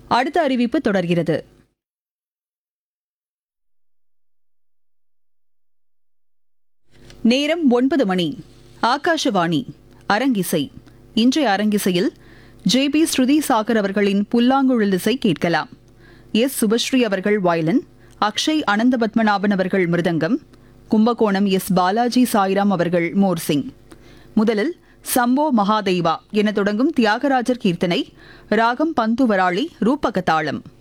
அடுத்த அறிவிப்பு தொடர்கிறது நேரம் ஒன்பது மணி ஆகாஷவாணி அரங்கிசை இன்றைய அரங்கிசையில் ஜே பி ஸ்ருதி சாகர் அவர்களின் புல்லாங்குழல் இசை கேட்கலாம் எஸ் சுபஸ்ரீ அவர்கள் வயலின் அக்ஷய் அனந்தபத்மநாபன் அவர்கள் மிருதங்கம் கும்பகோணம் எஸ் பாலாஜி சாய்ராம் அவர்கள் மோர்சிங் முதலில் சம்போ மகாதேவா என தொடங்கும் தியாகராஜர் கீர்த்தனை ராகம் பந்துவராளி ரூபகதாளம்